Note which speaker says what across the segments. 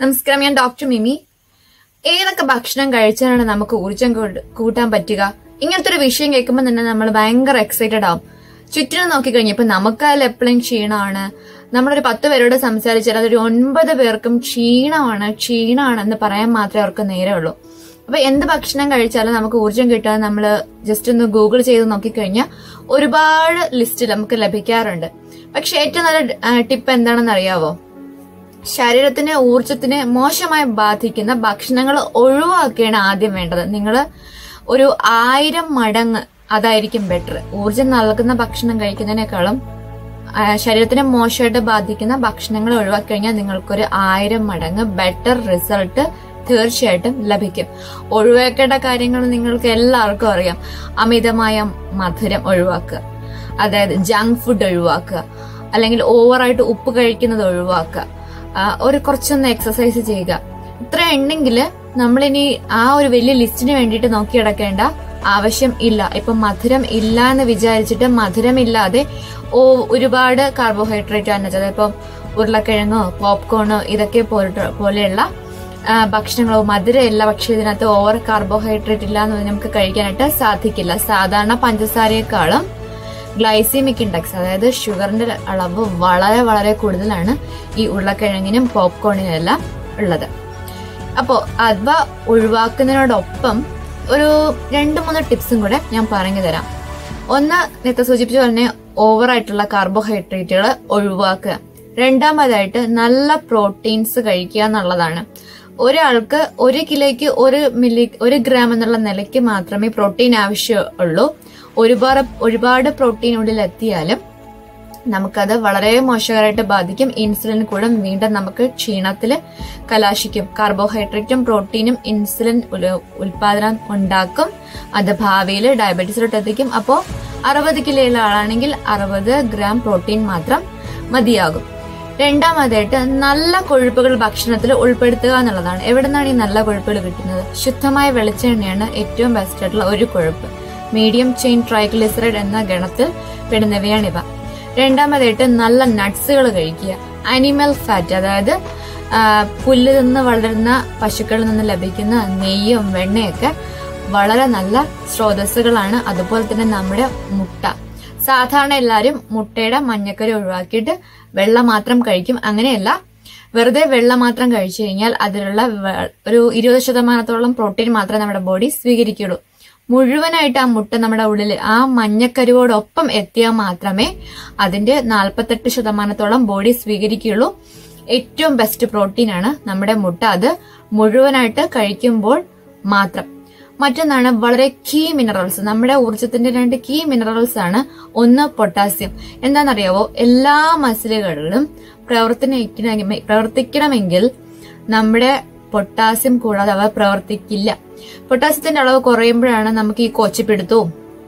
Speaker 1: നമസ്കാരം ഞാൻ ഡോക്ടർ മിമി ഏതൊക്കെ ഭക്ഷണം കഴിച്ചാലാണ് നമുക്ക് ഊർജം കൂട്- കൂട്ടാൻ പറ്റുക ഇങ്ങനത്തെ ഒരു വിഷയം കേൾക്കുമ്പോൾ തന്നെ നമ്മൾ ഭയങ്കര എക്സൈറ്റഡ് ആവും ചുറ്റിനും നോക്കിക്കഴിഞ്ഞപ്പോ നമുക്കായാലും എപ്പോഴും ക്ഷീണമാണ് നമ്മളൊരു പത്ത് പേരോട് സംസാരിച്ചാൽ അതൊരു ഒൻപത് പേർക്കും ക്ഷീണമാണ് ക്ഷീണമാണെന്ന് പറയാൻ മാത്രമേ അവർക്ക് നേരമുള്ളൂ അപ്പൊ എന്ത് ഭക്ഷണം കഴിച്ചാലും നമുക്ക് ഊർജം കിട്ടാൻ നമ്മൾ ജസ്റ്റ് ഒന്ന് ഗൂഗിൾ ചെയ്ത് നോക്കിക്കഴിഞ്ഞാൽ ഒരുപാട് ലിസ്റ്റ് നമുക്ക് ലഭിക്കാറുണ്ട് പക്ഷെ ഏറ്റവും നല്ല ടിപ്പ് എന്താണെന്ന് അറിയാവോ ശരീരത്തിന് ഊർജത്തിനെ മോശമായി ബാധിക്കുന്ന ഭക്ഷണങ്ങൾ ഒഴിവാക്കുകയാണ് ആദ്യം വേണ്ടത് നിങ്ങൾ ഒരു ആയിരം മടങ്ങ് അതായിരിക്കും ബെറ്റർ ഊർജം നൽകുന്ന ഭക്ഷണം കഴിക്കുന്നതിനേക്കാളും ആ, ശരീരത്തിനെ മോശമായിട്ട് ബാധിക്കുന്ന ഭക്ഷണങ്ങൾ ഒഴിവാക്കി കഴിഞ്ഞാൽ നിങ്ങൾക്കൊരു ആയിരം മടങ്ങ് ബെറ്റർ റിസൾട്ട് തീർച്ചയായിട്ടും ലഭിക്കും ഒഴിവാക്കേണ്ട കാര്യങ്ങൾ നിങ്ങൾക്ക് എല്ലാവർക്കും അറിയാം അമിതമായ മധുരം ഒഴിവാക്കുക അതായത് ജങ്ക് ഫുഡ് ഒഴിവാക്കുക അല്ലെങ്കിൽ ഓവറായിട്ട് ഉപ്പ് കഴിക്കുന്നത് ഒഴിവാക്കുക ആ, ഒരു കുറച്ചൊന്ന് എക്സസൈസ് ചെയ്യുക ഇത്ര ഉണ്ടെങ്കിൽ നമ്മളിനി ആ ഒരു വലിയ ലിസ്റ്റിന് വേണ്ടിയിട്ട് നോക്കി കിടക്കേണ്ട ആവശ്യം ഇല്ല ഇപ്പൊ മധുരം ഇല്ല എന്ന് വിചാരിച്ചിട്ട് മധുരമില്ലാതെ ഓ ഒരുപാട് കാർബോഹൈഡ്രേറ്റ് അന്നച്ചത് ഇപ്പം ഉരുളക്കിഴങ്ങോ പോപ്കോണോ ഇതൊക്കെ പോയിട്ട് പോലെയുള്ള ആ, ഭക്ഷണങ്ങളോ മധുരമില്ല പക്ഷെ ഇതിനകത്ത് ഓവർ കാർബോഹൈഡ്രേറ്റ് ഇല്ല എന്ന് നമുക്ക് കഴിക്കാനായിട്ട് സാധിക്കില്ല സാധാരണ പഞ്ചസാരയെക്കാളും ഗ്ലൈസീമിക് ഇൻഡെക്സ് അതായത് ഷുഗറിന്റെ അളവ് വളരെ വളരെ കൂടുതലാണ് ഈ ഉരുളക്കിഴങ്ങിനും പോപ്കോണിനും എല്ലാം ഉള്ളത് അപ്പോൾ അവ ഒഴിവാക്കുന്നതിനോടൊപ്പം ഒരു രണ്ട് മൂന്ന് ടിപ്സും കൂടെ ഞാൻ പറഞ്ഞു തരാം ഒന്ന് നേരത്തെ സൂചിപ്പിച്ച പോലെ ഓവറായിട്ടുള്ള കാർബോഹൈഡ്രേറ്റുകൾ ഒഴിവാക്കുക രണ്ടാമതായിട്ട് നല്ല പ്രോട്ടീൻസ് കഴിക്കുക എന്നുള്ളതാണ് ഒരാൾക്ക് ഒരു കിലോയ്ക്ക് ഒരു മില്ലി ഒരു ഗ്രാം എന്നുള്ള നിലയ്ക്ക് മാത്രമേ പ്രോട്ടീൻ ആവശ്യമുള്ളൂ ഒരുപാട് ഒരുപാട് പ്രോട്ടീൻ ഉള്ളിൽ എത്തിയാലും നമുക്കത് വളരെ മോശകരമായിട്ട് ബാധിക്കും ഇൻസുലിൻ കൂടെ വീണ്ടും നമുക്ക് ക്ഷീണത്തില് കലാശിക്കും കാർബോഹൈഡ്രേറ്റും പ്രോട്ടീനും ഇൻസുലിൻ ഉല- ഉൽപാദനം ഉണ്ടാക്കും അത് ഭാവിയിൽ ഡയബറ്റീസിലോട്ട് എത്തിക്കും അപ്പോൾ അറുപത് കിലോയുള്ള ആളാണെങ്കിൽ അറുപത് ഗ്രാം പ്രോട്ടീൻ മാത്രം മതിയാകും രണ്ടാമതായിട്ട് നല്ല കൊഴുപ്പുകൾ ഭക്ഷണത്തിൽ ഉൾപ്പെടുത്തുക എന്നുള്ളതാണ് എവിടെ നിന്നാണ് ഈ നല്ല കൊഴുപ്പുകൾ കിട്ടുന്നത് ശുദ്ധമായ വെളിച്ചെണ്ണയാണ് ഏറ്റവും ബെസ്റ്റ് ആയിട്ടുള്ള ഒരു കൊഴുപ്പ് മീഡിയം ചെയിൻ ട്രൈഗ്ലിസറൈഡ് എന്ന ഗണത്തിൽ പെടുന്നവയാണിവ രണ്ടാമതായിട്ട് നല്ല നട്ട്സുകൾ കഴിക്കുക അനിമൽ ഫാറ്റ് അതായത് ആ, പുല്ല് നിന്ന് വളരുന്ന പശുക്കളിൽ നിന്ന് ലഭിക്കുന്ന നെയ്യും വെണ്ണയൊക്കെ വളരെ നല്ല സ്രോതസ്സുകളാണ് അതുപോലെ തന്നെ നമ്മുടെ മുട്ട സാധാരണ എല്ലാവരും മുട്ടയുടെ മഞ്ഞക്കരി ഒഴിവാക്കിയിട്ട് വെള്ള മാത്രം കഴിക്കും അങ്ങനെയല്ല വെറുതെ വെള്ള മാത്രം കഴിച്ചു കഴിഞ്ഞാൽ അതിലുള്ള വെ- ഒരു ഇരുപത് ശതമാനത്തോളം പ്രോട്ടീൻ മാത്രമേ നമ്മുടെ ബോഡി സ്വീകരിക്കുള്ളൂ മുഴുവനായിട്ട് ആ മുട്ട നമ്മുടെ ഉള്ളിൽ ആ മഞ്ഞക്കരുവോടൊപ്പം എത്തിയാൽ മാത്രമേ അതിന്റെ നാൽപ്പത്തെട്ട് ശതമാനത്തോളം ബോഡി സ്വീകരിക്കുകയുള്ളൂ ഏറ്റവും ബെസ്റ്റ് പ്രോട്ടീൻ ആണ് നമ്മുടെ മുട്ട അത് മുഴുവനായിട്ട് കഴിക്കുമ്പോൾ മാത്രം മറ്റൊന്നാണ് വളരെ കീ മിനറൽസ് നമ്മുടെ ഊർജത്തിന്റെ രണ്ട് കീ മിനറൽസ് ആണ് ഒന്ന് പൊട്ടാസ്യം എന്താണെന്നറിയാവോ എല്ലാ മസിലുകളിലും പ്രവർത്തന പ്രവർത്തിക്കണമെങ്കിൽ നമ്മുടെ പൊട്ടാസ്യം കൂടാതെ അവ പ്രവർത്തിക്കില്ല പൊട്ടാസ്യത്തിന്റെ അളവ് കുറയുമ്പോഴാണ് നമുക്ക് ഈ കൊച്ചിപ്പിടുത്തവും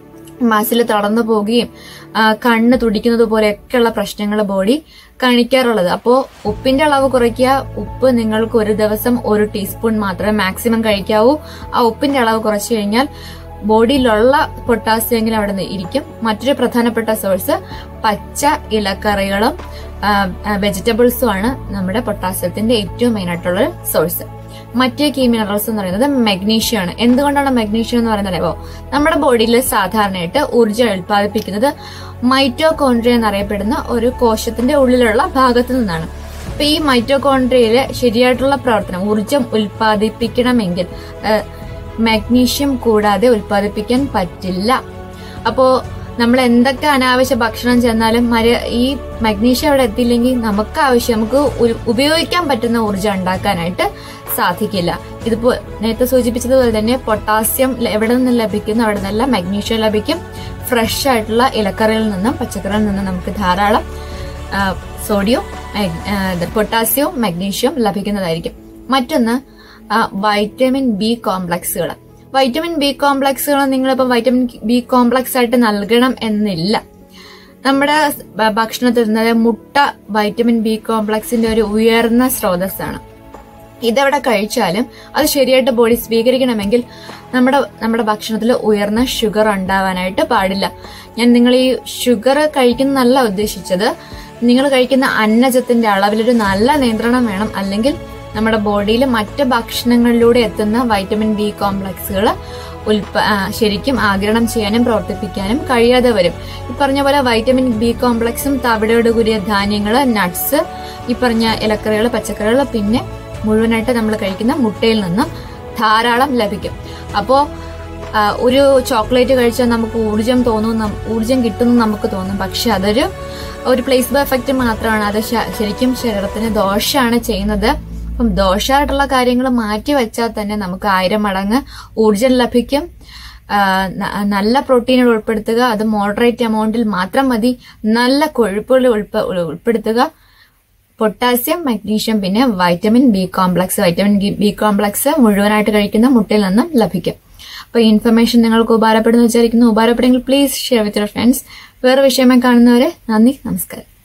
Speaker 1: മസിൽ തളർന്നു പോവുകയും ആ, കണ്ണ് തുടിക്കുന്നത് പോലെയൊക്കെയുള്ള പ്രശ്നങ്ങൾ ബോഡി കാണിക്കാറുള്ളത് അപ്പോൾ ഉപ്പിന്റെ അളവ് കുറയ്ക്കുക ഉപ്പ് നിങ്ങൾക്ക് ഒരു ദിവസം ഒരു ടീസ്പൂൺ മാത്രമേ മാക്സിമം കഴിക്കാവൂ ആ ഉപ്പിന്റെ അളവ് കുറച്ചു കഴിഞ്ഞാൽ ബോഡിയിലുള്ള പൊട്ടാസ്യം എങ്കിലും അവിടെ നിന്ന് ഇരിക്കും മറ്റൊരു പ്രധാനപ്പെട്ട സോഴ്സ് പച്ച ഇലക്കറികളും വെജിറ്റബിൾസും ആണ് നമ്മുടെ പൊട്ടാസ്യത്തിന്റെ ഏറ്റവും മെയിൻ ആയിട്ടുള്ള സോഴ്സ് മറ്റേ കീ മിനറൽസ് എന്ന് പറയുന്നത് മെഗ്നീഷ്യം ആണ് എന്തുകൊണ്ടാണ് മെഗ്നീഷ്യം എന്ന് പറയുന്നത് അറിയാമോ നമ്മുടെ ബോഡിയിൽ സാധാരണയായിട്ട് ഊർജ്ജം ഉൽപ്പാദിപ്പിക്കുന്നത് മൈറ്റോകോൺട്രിയ എന്നറിയപ്പെടുന്ന ഒരു കോശത്തിന്റെ ഉള്ളിലുള്ള ഭാഗത്തു നിന്നാണ് അപ്പൊ ഈ മൈറ്റോകോൺട്രിയയിലെ ശരിയായിട്ടുള്ള പ്രവർത്തനം ഊർജ്ജം ഉൽപ്പാദിപ്പിക്കണമെങ്കിൽ ആ, മാഗ്നീഷ്യം കൂടാതെ ഉൽപ്പാദിപ്പിക്കാൻ പറ്റില്ല അപ്പോ നമ്മൾ എന്തൊക്കെ അനാവശ്യ ഭക്ഷണം ചെന്നാലും മര ഈ മഗ്നീഷ്യം അവിടെ എത്തിയില്ലെങ്കിൽ നമുക്ക് ആവശ്യം നമുക്ക് ഉ- ഉപയോഗിക്കാൻ പറ്റുന്ന ഊർജ്ജം ഉണ്ടാക്കാനായിട്ട് സാധിക്കില്ല ഇതിപ്പോ നേരത്തെ സൂചിപ്പിച്ചതുപോലെ തന്നെ പൊട്ടാസ്യം ല- എവിടെ നിന്ന് ലഭിക്കുന്നു അവിടെ നിന്നെല്ലാം മഗ്നീഷ്യം ലഭിക്കും ഫ്രഷ് ആയിട്ടുള്ള ഇലക്കറികളിൽ നിന്നും പച്ചക്കറികളിൽ നിന്നും നമുക്ക് ധാരാളം ആ, സോഡിയം മഗ്- ആ, ഇത് പൊട്ടാസ്യവും മഗ്നീഷ്യവും ലഭിക്കുന്നതായിരിക്കും മറ്റൊന്ന് ആ, വൈറ്റമിൻ ബി കോംപ്ലക്സുകൾ വൈറ്റമിൻ ബി കോംപ്ലക്സുകൾ നിങ്ങളിപ്പോൾ വൈറ്റമിൻ ബി കോംപ്ലക്സ് ആയിട്ട് നൽകണം എന്നില്ല നമ്മുടെ ഭ- ഭക്ഷണത്തിൽ നിന്ന് മുട്ട വൈറ്റമിൻ ബി കോംപ്ലക്സിന്റെ ഒരു ഉയർന്ന സ്രോതസ്സാണ് ഇതെവിടെ കഴിച്ചാലും അത് ശരിയായിട്ട് ബോഡി സ്വീകരിക്കണമെങ്കിൽ നമ്മുടെ നമ്മുടെ ഭക്ഷണത്തിൽ ഉയർന്ന ഷുഗർ ഉണ്ടാവാനായിട്ട് പാടില്ല ഞാൻ നിങ്ങൾ ഈ ഷുഗർ കഴിക്കുന്നതല്ല ഉദ്ദേശിച്ചത് നിങ്ങൾ കഴിക്കുന്ന അന്നജത്തിന്റെ അളവിലൊരു നല്ല നിയന്ത്രണം വേണം അല്ലെങ്കിൽ നമ്മുടെ ബോഡിയിൽ മറ്റ് ഭക്ഷണങ്ങളിലൂടെ എത്തുന്ന വൈറ്റമിൻ ബി കോംപ്ലക്സുകൾ ഉൽപ്പ ആ, ശരിക്കും ആഗിരണം ചെയ്യാനും പ്രവർത്തിപ്പിക്കാനും കഴിയാതെ വരും ഈ പറഞ്ഞ പോലെ വൈറ്റമിൻ ബി കോംപ്ലക്സും തവിടോട് കൂടിയ ധാന്യങ്ങൾ നട്ട്സ് ഈ പറഞ്ഞ ഇലക്കറികൾ പച്ചക്കറികൾ പിന്നെ മുഴുവനായിട്ട് നമ്മൾ കഴിക്കുന്ന മുട്ടയിൽ നിന്നും ധാരാളം ലഭിക്കും അപ്പോൾ ഒരു ചോക്ലേറ്റ് കഴിച്ചാൽ നമുക്ക് ഊർജം തോന്നും നം- ഊർജം കിട്ടുന്നു നമുക്ക് തോന്നും പക്ഷെ അതൊരു ഒരു പ്ലേസ്ബോ എഫക്റ്റ് മാത്രമാണ് അത് ശ- ശരിക്കും ശരീരത്തിന് ദോഷമാണ് ചെയ്യുന്നത് അപ്പം ദോഷമായിട്ടുള്ള കാര്യങ്ങൾ മാറ്റി വെച്ചാൽ തന്നെ നമുക്ക് ആയിരം മടങ്ങ് ഊർജം ലഭിക്കും ആ, ന- നല്ല പ്രോട്ടീനുകൾ ഉൾപ്പെടുത്തുക അത് മോഡറേറ്റ് എമൗണ്ടിൽ മാത്രം മതി നല്ല കൊഴുപ്പുകൾ ഉൾപ്പ- ഉൾപ്പെടുത്തുക പൊട്ടാസ്യം മഗ്നീഷ്യം പിന്നെ vitamin B complex vitamin B complex മുഴുവനായിട്ട് കഴിക്കുന്ന മുട്ടയിൽ നിന്നും ലഭിക്കും അപ്പൊ ഈ ഇൻഫർമേഷൻ നിങ്ങൾക്ക് ഉപകാരപ്പെടുന്നു വിചാരിക്കുന്നു ഉപകാരപ്പെടുമെങ്കിൽ please share with your friends വേറെ വിഷയമായി കാണുന്നവരെ നന്ദി നമസ്കാരം